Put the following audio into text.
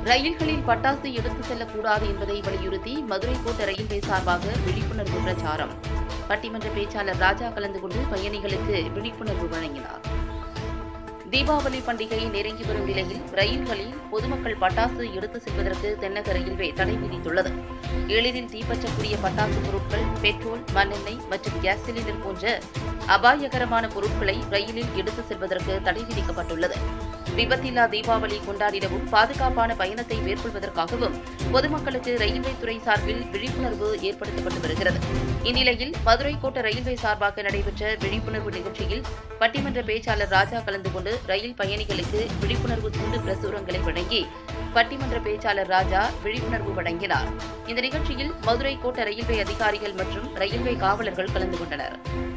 ரயில்களில் பட்டாசு எடுத்து செல்லக்கூடாது என்பதை வலியுறுத்தி மதுரை கோட்ட ரயில்வே சார்பாக விழிப்புணர்வு பிரச்சாரம் பட்டிமன்ற பேச்சாளர் ராஜா கலந்து கொண்டு பயணிகளுக்கு விழிப்புணர்வு வழங்கினார் தீபாவளி பண்டிகை நெருங்கி வரும் நிலையில் ரயில்களில் பொதுமக்கள் பட்டாசு எடுத்து செல்வதற்கு தென்னக ரயில்வே தடை விதித்துள்ளது எளிதில் தீப்பற்றக்கூடிய பட்டாசு பொருட்கள் பெட்ரோல் மண்ணெண்ணெய் மற்றும் கேஸ் சிலிண்டர் போன்ற அபாயகரமான பொருட்களை ரயிலில் எடுத்து செல்வதற்கு தடை விதிக்கப்பட்டுள்ளது விபத்தில்லா தீபாவளி கொண்டாடிடவும் பாதுகாப்பான பயணத்தை மேற்கொள்வதற்காகவும் பொதுமக்களுக்கு ரயில்வே துறை சார்பில் விழிப்புணர்வு ஏற்படுத்தப்பட்டு வருகிறது இந்நிலையில் மதுரை கோட்ட ரயில்வே சார்பாக நடைபெற்ற விழிப்புணர்வு நிகழ்ச்சியில் பட்டிமன்ற பேச்சாளர் ராஜா கலந்து கொண்டு ரயில் பயணிகளுக்கு விழிப்புணர்வு துண்டு பிரசுரங்களை வழங்கி பட்டிமன்ற பேச்சாளர் ராஜா விழிப்புணர்வு வழங்கினார் இந்த நிகழ்ச்சியில் மதுரை கோட்ட ரயில்வே அதிகாரிகள் மற்றும் ரயில்வே காவலர்கள் கலந்து கொண்டனர்